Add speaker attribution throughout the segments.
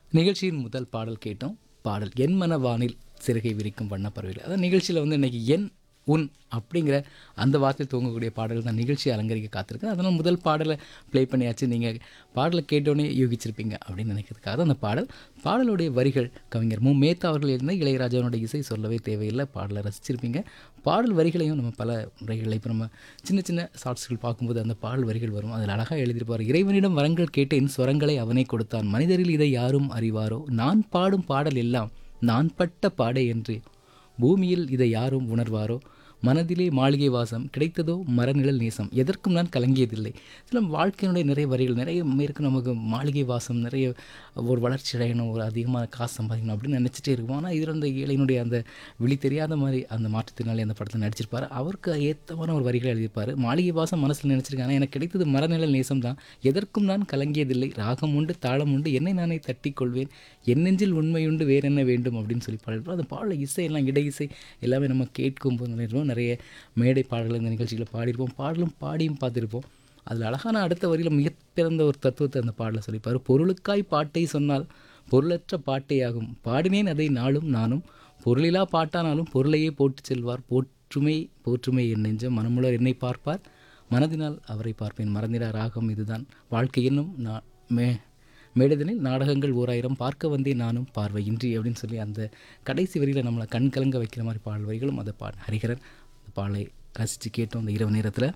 Speaker 1: நிகழ்ச்சியின் முதல் பாடல் கேட்டோம் பாடல் என் மன வானில் சிறகை விரிக்கும் வண்ண பறவைகள் அதான் நிகழ்ச்சியில் வந்து இன்னைக்கு என் உன் அப்படிங்கிற அந்த வார்த்தை தூங்கக்கூடிய பாடல் தான் நிகழ்ச்சியை அலங்கரிக்க காத்திருக்கு அதனால் முதல் பாடலை ப்ளே பண்ணியாச்சு நீங்கள் பாடலை கேட்டோன்னே யூகிச்சிருப்பீங்க அப்படின்னு நினைக்கிறதுக்காக தான் அந்த பாடல் பாடலுடைய வரிகள் கவிஞர் மு மேத்தா அவர்கள் இருந்த இளையராஜாவோட இசை சொல்லவே தேவையில்லை பாடலை ரசிச்சிருப்பீங்க பாடல் வரிகளையும் நம்ம பல முறைகளில் இப்போ நம்ம சின்ன சின்ன ஷார்ட்ஸ்கள் பார்க்கும்போது அந்த பாடல் வரிகள் வரும் அதில் அழகாக எழுதியிருப்பார் இறைவனிடம் வரங்கள் கேட்டேன் ஸ்வரங்களை அவனே கொடுத்தான் மனிதரில் இதை யாரும் அறிவாரோ நான் பாடும் பாடல் எல்லாம் நான் பட்ட பாடே என்று பூமியில் இதை யாரும் உணர்வாரோ மனதிலே மாளிகை வாசம் கிடைத்ததோ மரநிழல் நேசம் எதற்கும் நான் கலங்கியதில்லை சில வாழ்க்கையினுடைய நிறைய வரிகள் நிறைய இருக்கு நமக்கு மாளிகை வாசம் நிறைய ஒரு வளர்ச்சி அடையணும் ஒரு அதிகமான காசு சம்பாதிக்கணும் அப்படின்னு நினச்சிட்டே இருக்கும் ஆனால் இதில் அந்த ஏழையினுடைய அந்த விழி தெரியாத மாதிரி அந்த மாற்றுத்திறனாளி அந்த படத்தில் நடிச்சிருப்பார் அவருக்கு ஏற்றமான ஒரு வரிகளை எழுதியிருப்பார் மாளிகை வாசம் மனசில் நினச்சிருக்கேன் ஆனால் எனக்கு கிடைத்தது மரநிழல் நேசம் தான் எதற்கும் நான் கலங்கியதில்லை ராகம் உண்டு தாளம் உண்டு என்னை நானே தட்டி கொள்வேன் என் நெஞ்சில் உண்மையுண்டு வேற என்ன வேண்டும் அப்படின்னு சொல்லி பாடிருப்போம் அந்த பாடல இசை எல்லாம் இடை இசை எல்லாமே நம்ம கேட்கும்போது நினைப்போம் நிறைய மேடை பாடல்கள் இந்த நிகழ்ச்சிகளை பாடியிருப்போம் பாடலும் பாடியும் பார்த்துருப்போம் அதில் அழகான அடுத்த வரியில் மிகப்பிறந்த ஒரு தத்துவத்தை அந்த பாடலை சொல்லிப்பார் பொருளுக்காய் பாட்டை சொன்னால் பொருளற்ற பாட்டேயாகும் பாடினேன் அதை நாளும் நானும் பொருளிலா பாட்டானாலும் பொருளையே போட்டு செல்வார் போற்றுமை போற்றுமை என் நெஞ்சம் மனமுளர் என்னை பார்ப்பார் மனதினால் அவரை பார்ப்பேன் மறந்திடா ராகம் இதுதான் வாழ்க்கை என்னும் நான் மே மேடதனில் நாடகங்கள் ஓராயிரம் பார்க்க வந்தே நானும் பார்வையின்றி அப்படின்னு சொல்லி அந்த கடைசி வரியில் நம்மளை கண் கலங்க வைக்கிற மாதிரி பாடல் வரிகளும் அதை பா ஹரிஹரன் அந்த பாடலை ரசித்து கேட்டோம் அந்த இரவு நேரத்தில்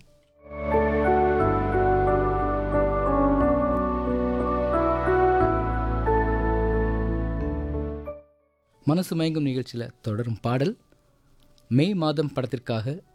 Speaker 1: மனசு மயங்கும் நிகழ்ச்சியில் தொடரும் பாடல் மே மாதம் படத்திற்காக